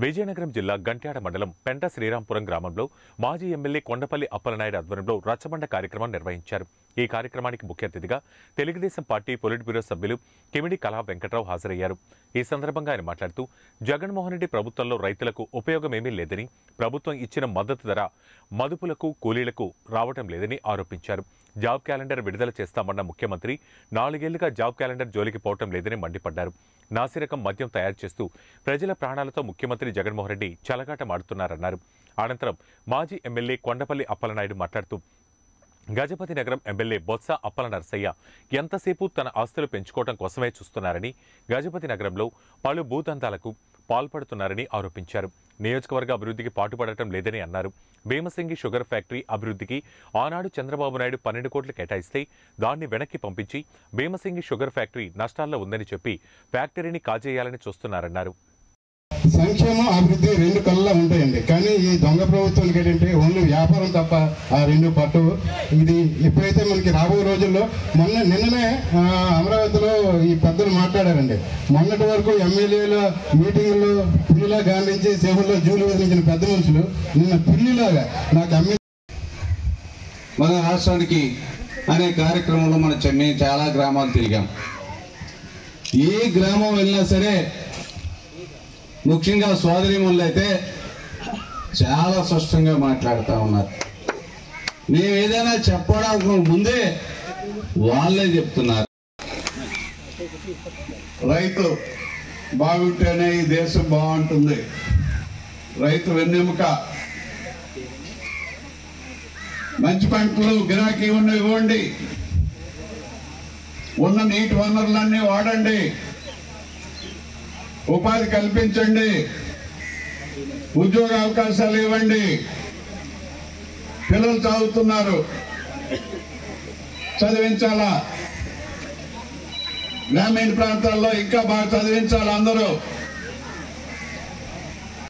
విజయనగరం జిల్లా గంట్యాడ మండలం పెంట శ్రీరాంపురం గ్రామంలో మాజీ ఎమ్మెల్యే కొండపల్లి అప్పలనాయుడు ఆధ్వర్యంలో రచ్చబండ కార్యక్రమం నిర్వహించారు ఈ కార్యక్రమానికి ముఖ్య అతిథిగా తెలుగుదేశం పార్టీ పొలిట్ బ్యూరో సభ్యులు కిమిడి కళా వెంకట్రావు హాజరయ్యారు ఈ సందర్భంగా ఆయన మాట్లాడుతూ జగన్మోహన్ రెడ్డి ప్రభుత్వంలో రైతులకు ఉపయోగమేమీ లేదని ప్రభుత్వం ఇచ్చిన మద్దతు ధర మదుపులకు కూలీలకు రావటం లేదని ఆరోపించారు జాబ్ క్యాలెండర్ విడుదల చేస్తామన్న ముఖ్యమంత్రి నాలుగేళ్లుగా జాబ్ క్యాలెండర్ జోలికి పోవటం లేదని మండిపడ్డారు నాసిరకం మద్యం తయారు చేస్తూ ప్రజల ప్రాణాలతో ముఖ్యమంత్రి జగన్మోహన్ రెడ్డి చలగాటమాడుతున్నారన్నారు అనంతరం మాజీ ఎమ్మెల్యే కొండపల్లి అప్పలనాయుడు మాట్లాడుతూ గజపతి నగరం ఎమ్మెల్యే బొత్స అప్పల నరసయ్య ఎంతసేపు తన ఆస్తులు పెంచుకోవడం కోసమే చూస్తున్నారని గజపతి నగరంలో పలు భూదందాలకు పాల్పడుతున్నారని ఆరోపించారు నియోజకవర్గ అభివృద్ధికి పాటుపడటం లేదని అన్నారు భీమసింగి షుగర్ ఫ్యాక్టరీ అభివృద్ధికి ఆనాడు చంద్రబాబు నాయుడు పన్నెండు కోట్లు కేటాయిస్తే దాన్ని వెనక్కి పంపించి భీమసింగి షుగర్ ఫ్యాక్టరీ నష్టాల్లో ఉందని చెప్పి ఫ్యాక్టరీని కాజేయాలని చూస్తున్నారన్నారు సంక్షేమం అభివృద్ధి రెండు కళ్ళలో ఉంటాయండి కానీ ఈ దొంగ ప్రభుత్వానికి ఏంటంటే ఓన్లీ వ్యాపారం తప్ప ఆ రెండు పట్టు ఇది ఎప్పుడైతే మనకి రాబో రోజుల్లో మొన్న నిన్ననే ఆ, అమరావతిలో ఈ పెద్దలు మాట్లాడారండి మొన్నటి వరకు ఎమ్మెల్యేల మీటింగుల్లో పులిలా గాంధించి సేవల్లో జూలు వదిలించిన పెద్ద మనుషులు నిన్న పిల్లిలాగా నాకు ఎమ్మెల్యే మన రాష్ట్రానికి అనే కార్యక్రమంలో మన చె- మేము చాలా గ్రామాలు తిరిగాం ఏ గ్రామం వెళ్ళినా సరే ముఖ్యంగా సోదరిమణులు అయితే చాలా స్పష్టంగా మాట్లాడుతూ ఉన్నారు మేము ఏదైనా చెప్పడానికి ముందే వాళ్ళే చెప్తున్నారు రైతు బాగుంటేనే ఈ దేశం బాగుంటుంది రైతు వెన్నెముక మంచి పంటలు గిరాకీ ఉన్న ఇవ్వండి ఉన్న నీటి వనరులన్నీ వాడండి ఉపాధి కల్పించండి ఉద్యోగ అవకాశాలు ఇవ్వండి పిల్లలు చదువుతున్నారు చదివించాలా గ్రామీణ ప్రాంతాల్లో ఇంకా బాగా చదివించాలి అందరూ